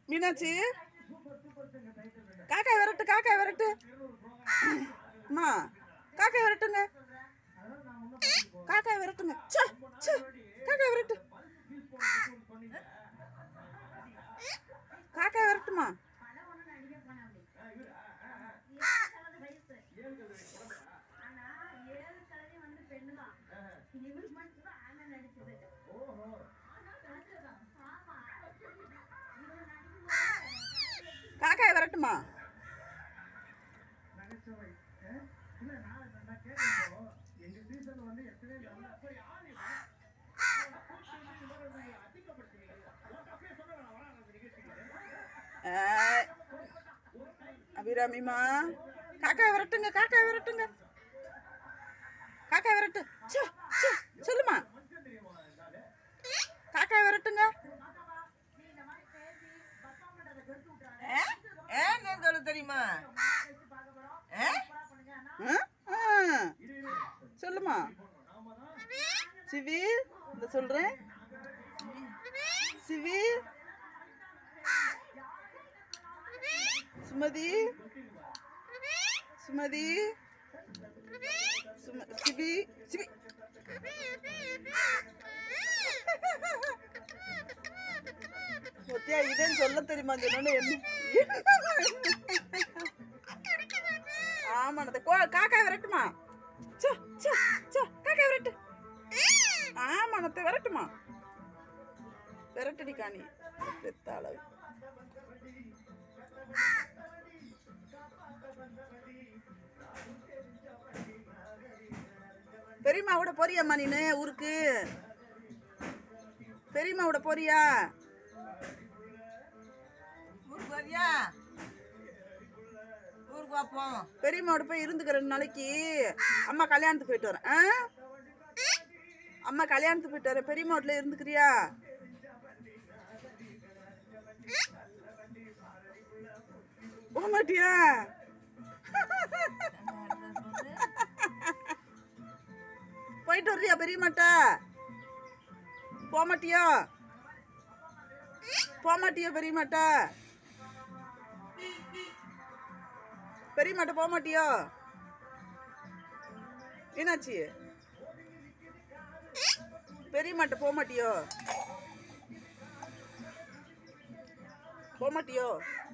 மீனாட்சி காக்காய் விரட்டு காக்காய் விரட்டு அம்மா காக்காய் விரட்டுங்க காக்காய் விரட்டுங்க ச்சே ச்சே காக்காய் விரட்டு காக்காய் விரட்டுமா காக்காய் விரட்டுமா ஏய். அபிராமிமா காக்காய் விரட்டுங்க காக்காய் விரட்டுங்க காக்காய் விரட்டு ச்சே, ச்சே, சொல்லுமா காக்காய் விரட்டுங்க ஏன் சொல்ல தெரியுமா ஏ? ஆ? ஆ. சொல்லுமா சிவி இந்த சொல்றேன் சிவி சுமதி சுமதி சும சிவி சிவி ஒத்தியா இதேன்னு சொல்ல தெரியுமா சொன்னோன்னு என்ன ஆமாண்ணா கோ காக்காய் விரட்டுமா சோ சோ சோ காக்காய் விரட்டு ஆமாண்ணத்தை விரட்டுமா விரட்டடி காணி பெத்த அளவு பெரியம்மாவோட போறியாம்மா நீனு ஊருக்கு பெரியம்மாவோட போறியா ஊருக்கு வரியா ஊருக்கு வாப்போம் பெரியம்மாவோட போய் இருந்துக்க ரெண்டு நாளைக்கு அம்மா கல்யாணத்துக்கு போயிட்டு வரேன் ஆ? அம்மா கல்யாணத்துக்கு போயிட்டு வரேன் பெரியம்மா வீட்டில் இருந்துக்கிறியா போக மாட்டியா போயிட்டு வர்றியா பெரியம்மாட்ட போக மாட்டியா போக மாட்டியா பெரியம்மாட்ட பெரியம்மாட்ட போக மாட்டியோ என்னாச்சு பெரியம்மாட்ட போக மாட்டியோ போக மாட்டியோ